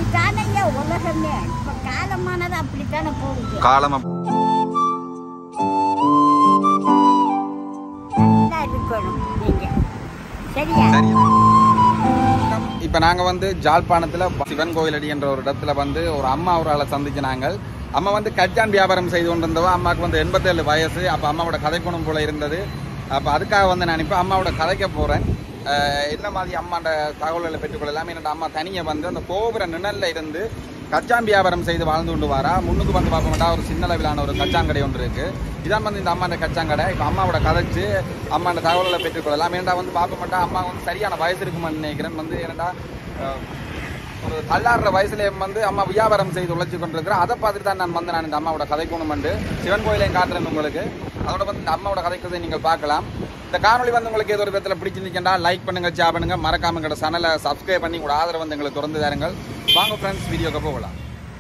இப்படித்தானே ஐயா உலகமே இப்ப காலமானது அப்படித்தானே போகுது காலம் நல்லா இருக்கணும் நீங்க சரியா சரி இப்போ நாங்கள் வந்து ஜாழ்ப்பாணத்தில் சிவன் கோயிலடி என்ற ஒரு இடத்துல வந்து ஒரு அம்மா ஒரு ஆளை சந்திச்சினாங்க அம்மா வந்து கச்சான் வியாபாரம் செய்து கொண்டிருந்தவ அம்மாவுக்கு வந்து எண்பத்தேழு வயசு அப்போ அம்மாவோட கதைக்குணம் போல இருந்தது அப்போ அதுக்காக வந்து நான் இப்போ அம்மாவோட கதைக்க போகிறேன் என்ன மாதிரி அம்மாண்ட தகவல்களை பெற்றுக்கொள்ளலாம் என்னோட அம்மா தனியை வந்து அந்த கோபுர நிழல்ல இருந்து கச்சான் வியாபாரம் செய்து வாழ்ந்து கொண்டு வரா முன்னுக்கு வந்து பார்ப்போம்டா ஒரு சின்ன அளவிலான ஒரு கச்சாங்கடை ஒன்று இருக்கு இதான் வந்து இந்த அம்மாண்ட கச்சாங்கடை இப்போ அம்மாவோட கதைச்சு அம்மாண்ட தகவல்களை பெற்றுக்கொள்ளலாம் ஏன்டா வந்து பார்க்க மாட்டா அம்மா வந்து சரியான வயசு இருக்குமான்னு நினைக்கிறேன் வந்து ஏன்னா ஒரு தள்ளாடுற வயசுல வந்து அம்மா வியாபாரம் செய்து உழைச்சி கொண்டிருக்கிறேன் அதை பார்த்துட்டு தான் நான் வந்து நான் இந்த அம்மாவோட கதை கொண்டு சிவன் கோயிலையும் காட்டுறேன் உங்களுக்கு அதோட வந்து இந்த அம்மாவோட கதைக்கிறதை நீங்கள் பார்க்கலாம் இந்த காணொளி வந்து உங்களுக்கு ஏதோ ஒரு விதத்தில் பிடிச்சிருந்துச்சுன்னா லைக் பண்ணுங்க ஷேர் பண்ணுங்க மறக்காம எங்களோட சேனலை சப்ஸ்கிரைப் பண்ணி உங்களோட ஆதரவு வந்து எங்களுக்கு திறந்து தாருங்கள் வாங்க ஃப்ரெண்ட்ஸ் வீடியோக்கு போகலாம்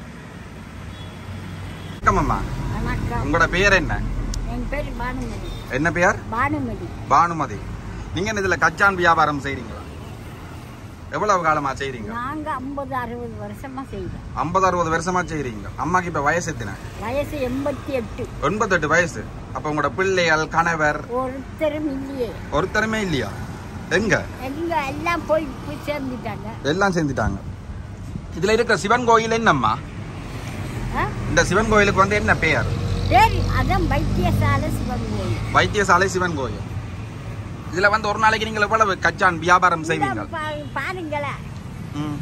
வணக்கம் அம்மா வணக்கம் உங்களோட பேர் என்ன என் பேர் பானுமதி என்ன பேர் பானுமதி பானுமதி நீங்க என்ன இதுல கச்சான் வியாபாரம் செய்றீங்களா எவ்வளவு காலமா செய்றீங்க நாங்க ஐம்பது அறுபது வருஷமா செய்தோம் ஐம்பது அறுபது வருஷமா செய்றீங்க அம்மாக்கு இப்ப வயசு எத்தனை வயசு எண்பத்தி எட்டு எண்பத்தெட்டு வயசு அப்ப உங்களோட பிள்ளைகள் கணவர் ஒருத்தரும் இல்லையே ஒருத்தருமே இல்லையா எங்க எங்க எல்லாம் போய் போய் சேர்ந்துட்டாங்க எல்லாம் சேர்ந்துட்டாங்க இதுல இருக்கிற சிவன் கோயில் என்னம்மா ஆ? இந்த சிவன் கோயிலுக்கு வந்து என்ன பெயர் சரி அதான் வைத்தியசாலை சிவன் கோயில் வைத்தியசாலை சிவன் கோயில் இதுல வந்து ஒரு நாளைக்கு நீங்க எவ்வளவு கச்சான் வியாபாரம் செய்வீங்க இந்த பா- பாருங்களேன் ம்.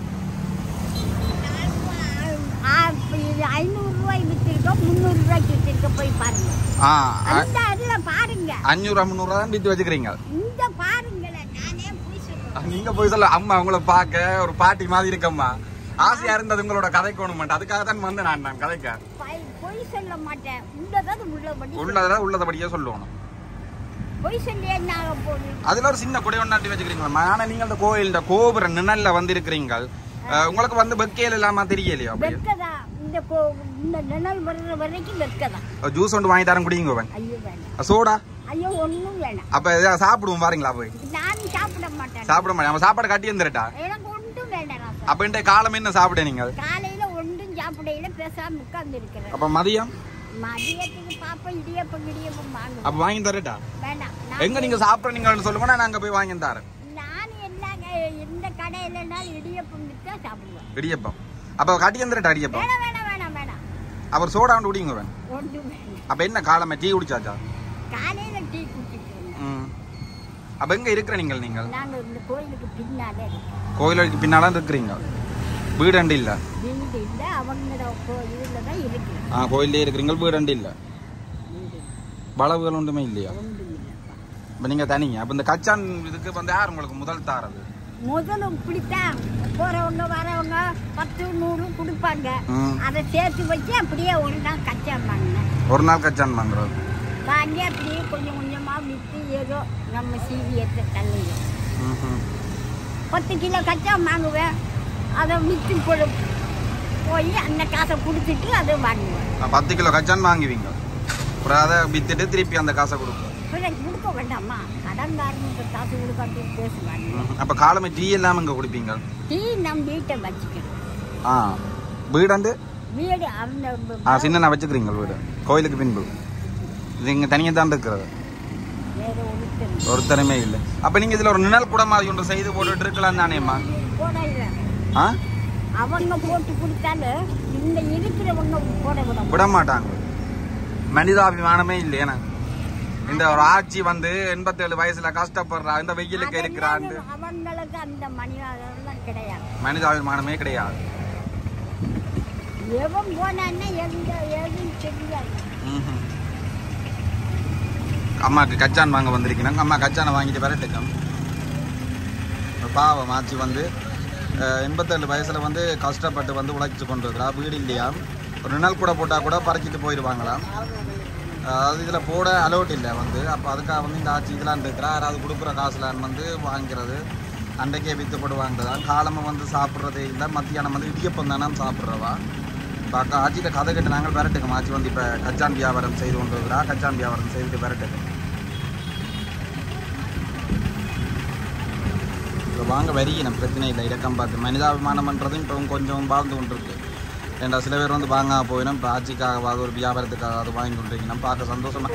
ஆ, இப்ப இது ஐநூறு ரூபாய் வித்திருக்கோம் முந்நூறு ரூபாய்க்கு வித்திருக்க போய் பாருங்க ஆ அந்த இதுல பாருங்க அஞ்சூறு முந்நூறு தான் வித்து வச்சுக்கிறீங்க இந்த பாருங்களேன் நானே போய் சொல்றேன் நீங்க போய் சொல்ல அம்மா உங்களை பார்க்க ஒரு பாட்டி மாதிரி இருக்கம்மா ஆசையா இருந்தது உங்களோட கதைக்கணும் மாட்டேன் அதுக்காக தான் வந்து நான் நான் கதைக்க பை- பொய் சொல்ல மாட்டேன் உள்ளதான் உள்ளபடி சொல்றேன். உள்ளதுல உள்ளதபடியே சொல்லணும் பொய் சொல்லி என்ன ஆக போகுது அதுல ஒரு சின்ன குடை ஒண்ணாட்டி வச்சுக்கிறீங்களா ஆனா நீங்க அந்த கோயில் இந்த கோபுர நிழல்ல வந்திருக்கிறீங்க அஹ், உங்களுக்கு வந்து வெக்கையில் இல்லாம தெரியலையா அப்படியே வெக்கதா இந்த கோ- இந்த நிழல் வர்ற வரைக்கும் வெக்கதா ஜூஸ் ஒன்று வாங்கி தரேன் குடிங்க அவன் ஐயோ வேண்டாம் சோடா ஐயோ ஒண்ணும் வேணாம் அப்ப இதை சாப்பிடுவோம் பாருங்களா போய் நான் சாப்பிட மாட்டேன் சாப்பிட மாட்டேன் அவன் சாப்பாடு கட்டி வந்துருட்டா எனக்கு ஒன்றும் வேண்டாம் ராசா. அப்ப இந்த காலம் என்ன சாப்பிட நீங்க காலையில ஒன்றும் சாப்பிடையில பேசாம உட்கார்ந்து இருக்கிறேன் அப்ப மதியம் மதியத்துக்கு பாப்பா இடியப்பம் இடியப்பம் வாங்க அப்ப வாங்கி தரட்டா வேண்டாம் எங்க நான் நீங்க சாப்பிட்றீங்கன்னு சொல்லுங்க நான் அங்க போய் வாங்கி தரேன் நான் எல்லா எந்த கடையிலனாலும் இடியப்பம் வித்தா சாப்பிடுவேன் இடியப்பம் அப்ப கட்டி வந்துருட்டா இடியப்பம் வேணாம் வேணாம் வேணாம் வேணாம் அவர் சோடா ஒன்று குடிங்க அவன் ஒன்றும் வேண்டாம் அப்ப என்ன காலமே டீ குடிச்சாச்சா காலையில டீ குடிச்சிட்டு இருந்தேன். ம் அப்ப எங்க இருக்கிற நீங்கள் நீங்கள் நாங்க இந்த கோயிலுக்கு பின்னாலே இருக்கோம். கோயிலுக்கு பின்னால இருக்கிறீங்க வீடு அண்டு இல்ல வீடு இல்லை அவங்களோட கோ- இதுல தான் இருக்கு ஆ கோயிலே இருக்கிறீங்க வீடு அண்டு இல்ல வீடு வளவுகள் ஒன்றுமே இல்லையா ஒன்றும் இல்லைப்பா இப்ப நீங்க தனிங்க அப்ப இந்த கச்சான் இதுக்கு வந்து யார் உங்களுக்கு முதல் தாரது முதல்ல இப்படித்தான் போறவங்க வரவங்க பத்து நூறு கொடுப்பாங்க ம். அதை சேர்த்து வச்சு அப்படியே ஒரு நாள் கச்சா வாங்கினேன் ஒரு நாள் கச்சான் வாங்குறது வாங்கி அப்படியே கொஞ்சம் கொஞ்சமா விற்று ஏதோ நம்ம சீவியத்தை தள்ளுங்க ம்ஹும். பத்து கிலோ கச்சா வாங்குவேன் அதை விற்று போடு போய் அந்த காசை கொடுத்துட்டு அதை வாங்குவேன் ஆ, பத்து கிலோ கச்சான் வாங்குவீங்க அப்புறம் அதை வித்துட்டு திருப்பி அந்த காசை கொடுப்போம் பிறகு கொடுக்க வேண்டாமா கடன்காரனுக்கு காசு கொடுக்காட்டி பேசுவாங்க ம்ஹும். அப்ப காலமே டீ இல்லாம இங்க குடிப்பீங்க டீ நம் வீட்டை வச்சுக்கணும் ஆ வீடாண்டு வீடு அந்த ஆ சின்ன வச்சுக்கிறீங்க வீடு கோயிலுக்கு பின்பு இது இங்க தனியாக தான் இருக்கிறது வேற ஒருத்தர் ஒருத்தருமே இல்லை அப்ப நீங்க இதுல ஒரு நிழல் கூட மாதிரி ஒன்று செய்து போட்டுட்டு இருக்கலாம் தானேம்மா போடல ஆ அவங்க போட்டு கொடுத்தாலும் இந்த இருக்கிறவங்க போட விட மாட்டாங்க. விட மாட்டாங்க மனிதாபிமானமே இல்லையா இந்த ஒரு ஆட்சி வந்து எண்பத்தேழு வயசுல கஷ்டப்படுறா இந்த வெயிலுக்கு இருக்கிறான்னு அதெல்லாம் அவங்களுக்கு அந்த மணியாளர்லாம் கிடையாது மனிதாபிமானமே கிடையாது எவன் போனான்னா எங்க எதுவும் தெரியாது ம்ஹும். அம்மாக்கு கச்சான் வாங்க வந்திருக்கிறாங்க அம்மா கச்சானை வாங்கிட்டு வரட்டுக்கம் பாவம் ஆச்சி வந்து அஹ், எண்பத்தேழு வயசுல வந்து கஷ்டப்பட்டு வந்து உழைச்சு கொண்டு இருக்கிறா வீடு இல்லையா ஒரு நிழல் கூட போட்டால் கூட பறிச்சிட்டு போயிடுவாங்களாம் அஹ், அது இதில் போட அலோட் இல்லை வந்து அப்போ அதுக்காக வந்து இந்த ஆட்சி இதெல்லாம் இருக்கிறா யாராவது கொடுக்குற காசுலான்னு வந்து வாங்கிறது அன்றைக்கே வித்து போட்டு வாங்குறதான் காலமாக வந்து சாப்பிட்றதே இல்லை மத்தியானம் வந்து இடியப்பம் தானே சாப்பிட்றவா இப்போ அக்கா ஆச்சிட்ட கதை கேட்டு நாங்கள் விரட்டுக்கோம் ஆச்சி வந்து இப்போ கச்சான் வியாபாரம் செய்து கொண்டு இருக்கிறா கச்சான் வியாபாரம் செய்துட்டு விரட்டுக்கு இப்போ வாங்க வரிக்கணும் பிரச்சனை இல்லை இறக்கம் பார்த்து மனிதாபிமானம் பண்ணுறதும் இப்போ கொஞ்சம் வாழ்ந்து கொண்டிருக்கு ஏன்டா சில பேர் வந்து வாங்க போயிடும் இப்போ ஆட்சிக்காகவாது ஒரு வியாபாரத்துக்காக அது வாங்கி கொண்டிருக்கீங்க பார்க்க சந்தோஷமா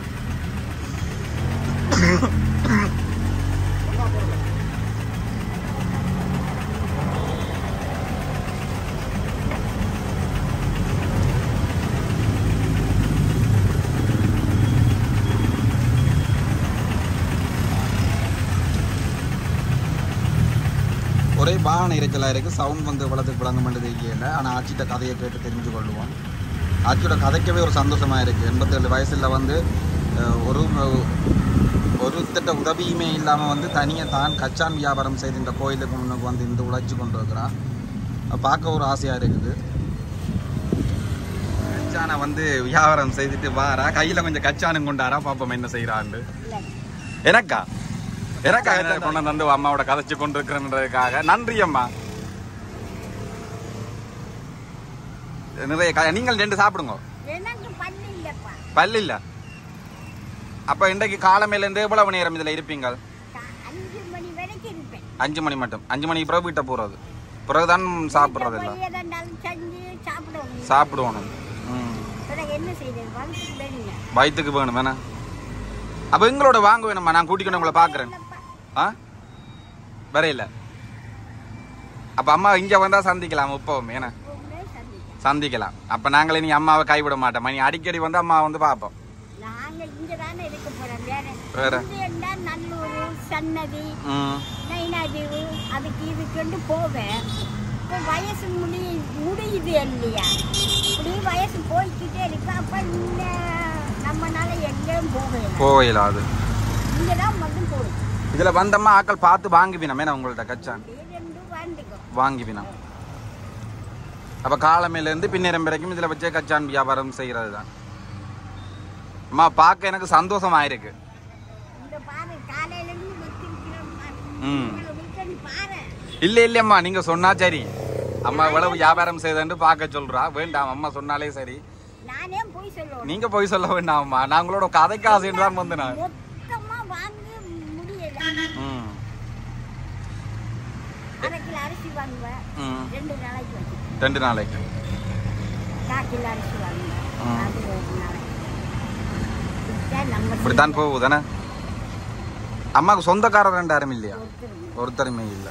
ஒரே வாகன இறைச்சலாக இருக்குது சவுண்ட் வந்து இவ்வளோத்துக்கு விளங்க மாட்டேது தெரியல ஆனால் ஆட்சிட்ட கதையை கேட்டு தெரிஞ்சு கொள்வோம் ஆட்சியோட கதைக்கவே ஒரு சந்தோஷமாக இருக்குது எண்பத்தேழு வயசில் வந்து அஹ், ஒரு ஒரு திட்ட உதவியுமே இல்லாமல் வந்து தனியாக தான் கச்சான் வியாபாரம் செய்து இந்த கோயிலுக்கு முன்னுக்கு வந்து இந்த உழைச்சி கொண்டு இருக்கிறான் அது பார்க்க ஒரு ஆசையாக இருக்குது கச்சானை வந்து வியாபாரம் செய்துட்டு வாரா கையில் கொஞ்சம் கச்சானும் கொண்டாரா பாப்போம் என்ன செய்கிறான்னு இல்லை எனக்கா எனக்கா கொண்டு வந்து அம்மாவோட கதைச்சு கொண்டு இருக்கிறன்றதுக்காக நன்றி அம்மா நிறைய க- நீங்கள் ரெண்டு சாப்பிடுங்க எனக்கு பண்ணு இல்லைப்பா பல்லு இல்ல அப்ப இன்றைக்கு காலமையில இருந்து எவ்வளவு நேரம் இதுல இருப்பீங்க கா- அஞ்சு மணி வரைக்கும் இருப்பேன் அஞ்சு மணி மட்டும் அஞ்சு மணிக்கு பிறகு வீட்டை போறது பிறகுதான் சாப்பிடுறது இல்ல போய் எதாண்டாலும் செஞ்சு சாப்பிடுவோம் சாப்பிடுவோம் ம் பிறகு என்ன செய்யுது வளர்த்துக்கு வேணுங்க வயிற்றுக்கு வேணும் வேணா அப்ப எங்களோட வாங்க வேணுமா நான் கூட்டிக்கணும் உங்களை பாக்குறேன் இல்லப்பா ஆ வரையில அப்ப அம்மா இங்க வந்தா சந்திக்கலாம் இப்பவும் ஏன்னா உங்களே சந்திக்க சந்திக்கலாம் அப்ப நாங்களே நீ அம்மாவை கைவிட மாட்டோம் நீ அடிக்கடி வந்து அம்மா வந்து பார்ப்போம் நாங்க இங்க தானே இருக்க போறோம் வேற வேற? இங்க இருந்தா நல்லூர் சன்னதி ம் நைனாதீவு அதுக்கு இதுக்குண்டு போவேன் இப்போ வயசு முடி முடியுது இல்லையா இப்படி வயசு போய்க்கிட்டே இருக்கு அப்ப இந்த நம்மனால எங்கேயும் போகல போகல அது இங்க தான் மட்டும் போகும் இதுல வந்தம்மா ஆக்கள் பார்த்து வாங்குவினமே நான் உங்கள்ட்ட கச்சான் ரெண்டு வாண்டிக்கும் வாங்குவினா அப்ப காலமையில இருந்து பின்னேரம் வரைக்கும் இதுல வச்சே கச்சான் வியாபாரம் செய்யறது தான் அம்மா பார்க்க எனக்கு சந்தோஷமா இருக்கு இந்த பாரு காலையில இருந்து வச்சிருக்கிறோம் பாரு. ம். இவ்வளவு விற்கன்னு பாரு இல்ல இல்லையம்மா நீங்க சொன்னா சரி அம்மா இவ்வளவு வியாபாரம் செய்தேன்னு பார்க்க சொல்றா வேண்டாம் அம்மா சொன்னாலே சரி நானே போய் சொல்லுவேன் நீங்க போய் சொல்ல வேண்டாம்மா நான் உங்களோட கதைக்கு ஆசைன்னு தான் வந்து நான் மொத்தமா வாங்க முடியல ம் அரை கிலோ அரிசி வாங்குவேன் ம் ரெண்டு நாளைக்கு வச்சு ரெண்டு நாளைக்கு கால் கிலோ அரிசி வாங்குவேன் ம். அது ஒரு நாளைக்கு இதுதான் நம்ம இப்படித்தான் போகுதானே அம்மாவுக்கு சொந்தக்காரர் ரெண்டு யாரும் இல்லையா ஒருத்தர் இல்லை. ஒருத்தருமே இல்லை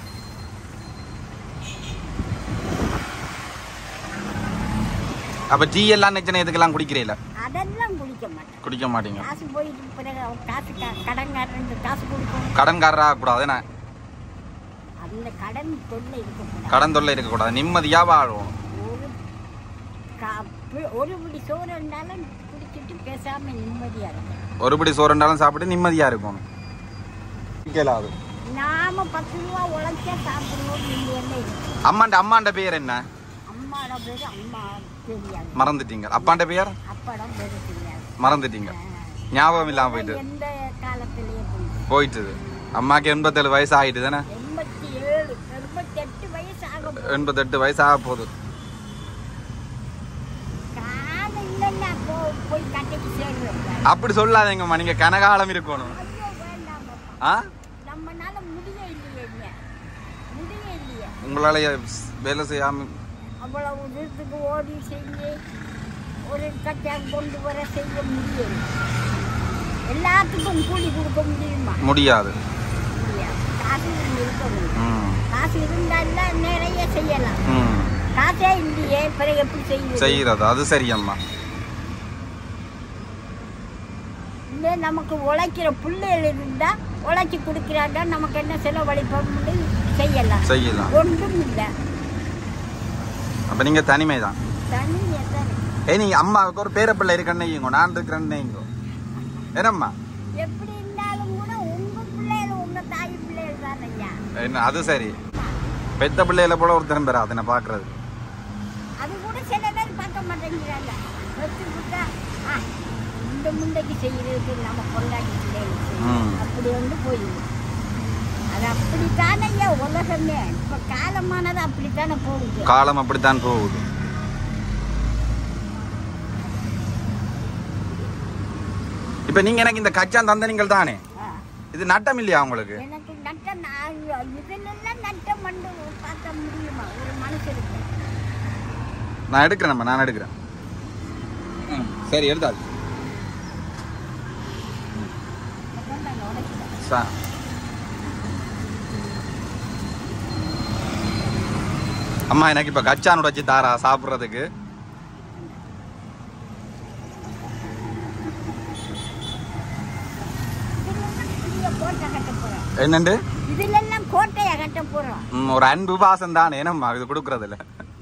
அப்ப டீ எல்லாம் நெச்சனை இதுக்கெல்லாம் குடிக்கிறீல அதெல்லாம் குடிக்க மாட்டேன் குடிக்க மாட்டீங்க காசு போயிட்டு பிறகு அவன் காசு க- கடன்காரன் காசு கொடுக்கணும் கடன்காரரா கூடாது என்ன அந்த கடன் தொல்லை இருக்கக்கூடாது கடன் தொல்லை இருக்கக்கூடாது நிம்மதியா வாழும் ஒரு கா- பி- ஒரு பிடி சோறு இருந்தாலும் குடிச்சிட்டு பேசாம நிம்மதியா இருக்கும் ஒருபடி சோறுண்டாலும் சாப்பிட்டு நிம்மதியா இருக்கணும் கேளாது நாம பத்து ரூபா உழைச்சா சாப்பிடுவோம் இல்லைன்னு இருக்கு அம்மாண்ட அம்மாண்ட பேர் என்ன அம்மாட பேரு அம்மா தெரியாது மறந்துட்டீங்க அப்பாண்ட பேர் அப்பாட பேரு தெரியாது மறந்துட்டீங்க ஞாபகம் இல்லாம போயிட்டு எந்த காலத்திலேயே போயிட்டு போயிட்டுது அம்மாக்கு எண்பத்தேழு வயசு ஆயிட்டு தானே எண்பத்தி ஏழு எண்பத்தி எட்டு வயசு ஆகும் எண்பத்தெட்டு வயசு ஆக போகுது காலம் இல்லைன்னா போ போய் கட்டைக்கு சேருவேன் அப்படி சொல்லாதீங்கம்மா நீங்க கனகாலம் இருக்கணும் ஐயோ வேண்டாம் ஆ நம்மனால முடிய இல்லையே முடிய இல்லையே உங்களால வேலை செய்யாம அவ்வளவு தூரத்துக்கு ஓடி செஞ்சு ஒரு கட்டை கொண்டு வர செய்ய முடியும் எல்லாத்துக்கும் கூலி கொடுக்க முடியுமா முடியாது முடியாது காசு இருக்கணும் ம் காசு இருந்தாலும் நிறைய செய்யலாம் ம் காசே இல்லையே பிறகு எப்படி செய்யுது செய்யறது அது சரியம்மா இல்லை நமக்கு உழைக்கிற பிள்ளைகள் இருந்தா உழைச்சி கொடுக்குறாங்க நமக்கு என்ன செலவழிப்போம் செய்யலாம் செய்யலாம் ஒன்றும் இல்லை அப்ப நீங்க தனிமை தான் தனி எத்தனை ஏய் நீங்க அம்மாவுக்கு ஒரு பேரப்பிள்ளை இருக்கன்னு வைங்க நான் இருக்கிறேன்னு வைங்க என்னம்மா எப்படி இருந்தாலும் கூட உங்க பிள்ளைகள் உங்க தாய் பிள்ளைகள் தான் ஐயா என்ன அது சரி பெத்த பிள்ளையில போல ஒருத்தரம் பேரா அதை பாக்குறது அது கூட சில பேர் பார்க்க மாட்டேங்கிறாங்க வச்சு விட்டா ஆ, இந்த முண்டைக்கு செய்யறதுக்கு நம்ம கொண்டாடி பிள்ளைகள் செய்யணும். ம். அப்படி வந்து போயிடும் அது அப்படித்தானே ஐயா உலகமே இப்ப காலமானது அப்படித்தானே போகுது காலம் அப்படித்தான் போகுது இப்ப நீங்க எனக்கு இந்த கச்சான் தந்த நீங்கள் தானே ஆ. இது நட்டம் இல்லையா உங்களுக்கு எனக்கு நட்ட நான் இதெல்லாம் நட்டம் மண்டு பார்க்க முடியுமா ஒரு மனுஷனுக்கு நான் எடுக்கிறேன் நம்ம நான் எடுக்கிறேன் ம், சரி எடுத்தாது அதான் நான் உடைக்கிறேன். சா- அம்மா எனக்கு இப்ப கச்சான் உடைச்சு தாரா சாப்பிடுறதுக்கு இதெல்லாம் கோட்டை கட்ட போறோம் என்னண்டு இதுல எல்லாம் கோட்டையை கட்ட போறோம் ம், ஒரு அன்பு பாசம் தானே என்னம்மா இது கொடுக்கறதுல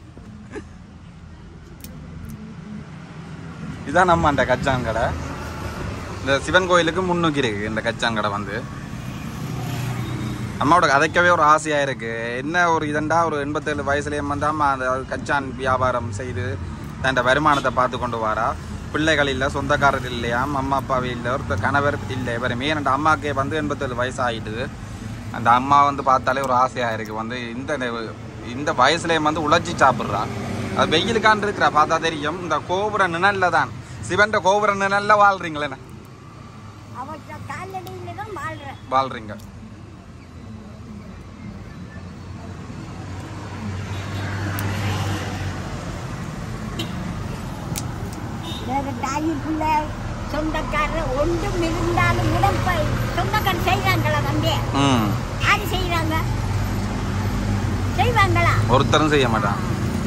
இதான் நம்ம அந்த கச்சான் கடை இந்த சிவன் கோயிலுக்கு முன்னுக்கு இருக்கு இந்த கச்சான் கடை வந்து அம்மாவோட கதைக்கவே ஒரு ஆசையா இருக்கு என்ன ஒரு இதண்டா ஒரு எண்பத்தேழு வயசுலயும் வந்து அம்மா அந்த கச்சான் வியாபாரம் செய்து தன் வருமானத்தை பார்த்து கொண்டு வரா பிள்ளைகள் இல்லை சொந்தக்காரர் இல்லையாம் அம்மா அப்பாவே இல்லை ஒரு கணவர் இல்லை இவருமே என் அம்மாக்கே வந்து எண்பத்தேழு வயசு ஆயிட்டுது அந்த அம்மா வந்து பார்த்தாலே ஒரு ஆசையா இருக்கு வந்து இந்த இந்த வயசுலயும் வந்து உழைச்சி சாப்பிட்றா அது வெயிலுக்கான் இருக்கிறா பார்த்தா தெரியும் இந்த கோபுர நிழல்ல தான் சிவன் கோபுர நிழல்ல வாழ்றீங்களே அவற்ற காலடியில தான் வாழ்றேன் வாழ்றீங்க வேற தாயிக்குள்ள சொந்தக்காரர் ஒன்றும் இருந்தாலும் கூட இப்ப சொந்தக்காரர் செய்றாங்களா வந்து ம் யாரு செய்றாங்க செய்வாங்களா ஒருத்தரும் செய்ய மாட்டான்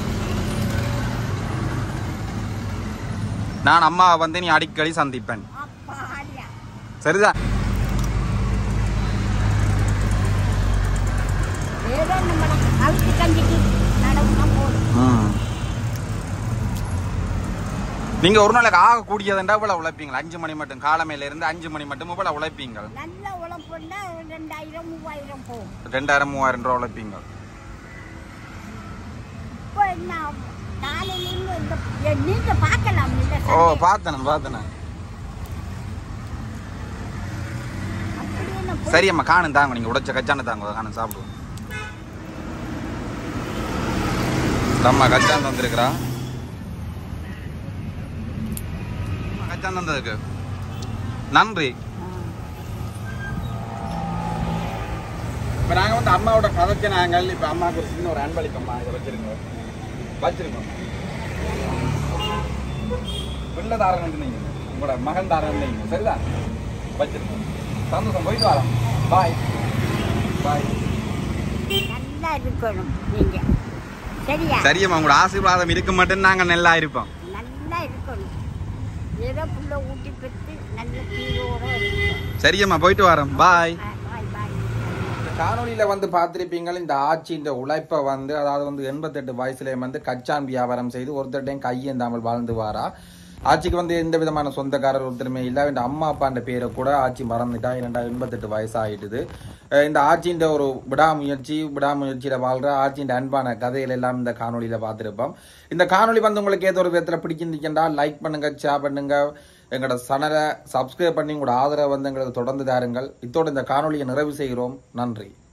நான் அம்மா வந்து நீ அடிக்கடி சந்திப்பேன் அப்பா ஆடியா சரிதான் ஏதோ நம்ம அழுத்து கஞ்சிக்கு நடவுனா போதும் ம் நீங்க ஒரு நாளைக்கு ஆக கூடியதுண்டா இவ்வளவு உழைப்பீங்களா அஞ்சு மணி மட்டும் காலமையில இருந்து அஞ்சு மணி மட்டும் இவ்வளவு உழைப்பீங்க நல்ல உழைப்புன்னா ரெண்டாயிரம் மூவாயிரம் போகும் ரெண்டாயிரம் மூவாயிரம் ரூபா உழைப்பீங்க இப்போ என்ன காலையில இந்த ஏ, நீங்க பார்க்கலாம் இல்ல ஓ சண்டே. பார்த்தேன் பார்த்தேன் அப்படியே நான் போய் சரி அம்மா காணும் தாங்க நீங்க உடைச்ச கச்சான தாங்க காணும் சாப்பிடுவோம் அம்மா கச்சான் தந்திருக்கிறா கச்சான் தந்ததுக்கு நன்றி இப்போ நாங்கள் வந்து அம்மாவோட கதைச்சு நாங்கள் இப்போ அம்மாவுக்கு ஒரு சின்ன ஒரு அன்பளிப்பம்மா இதை வச்சிருங்க வச்சிருக்கோம் பிள்ளை தாரன் நீங்கள் உங்களோட மகன் தாரன் நீங்கள் சரிதான் வச்சிருக்கோம் சந்தோஷம் போயிட்டு வரோம் பாய் பாய் நல்லா இருக்கணும் நீங்க சரியா சரியம்மா உங்களோட ஆசீர்வாதம் இருக்க மட்டும் நாங்கள் நல்லா இருப்போம் நல்லா இருக்கணும் ஏதோ புள்ள ஊட்டி பெற்று நல்ல தீரோட இருக்கணும் சரியம்மா போயிட்டு வரோம் பாய் பாய் பாய் இந்த காணொலியில வந்து பார்த்திருப்பீங்க இந்த ஆட்சியின் உழைப்பை வந்து அதாவது வந்து எண்பத்தெட்டு வயசுல வந்து கச்சான் வியாபாரம் செய்து ஒருத்தர்டையும் கையேந்தாமல் வாழ்ந்து வாரா ஆட்சிக்கு வந்து எந்த விதமான சொந்தக்காரர் ஒருத்தருமே இல்லை இந்த அம்மா அப்பான்ற பேரை கூட ஆட்சி மறந்துட்டா இரண்டா எண்பத்தெட்டு வயசு ஆயிட்டுது அஹ் இந்த ஆட்சியின் ஒரு விடாமுயற்சி விடாமுயற்சியில வாழ்ற ஆட்சியின் அன்பான கதைகள் எல்லாம் இந்த காணொலியில பார்த்திருப்போம் இந்த காணொலி வந்து உங்களுக்கு ஏதோ ஒரு விதத்துல பிடிச்சிருந்துச்சுன்னா லைக் பண்ணுங்க ஷேர் பண்ணுங்க எங்களோட சேனலை சப்ஸ்கிரைப் பண்ணி உங்களோட ஆதரவை வந்து எங்களுக்கு தொடர்ந்து தாருங்கள் இத்தோடு இந்த காணொலியை நிறைவு செய்கிறோம் நன்றி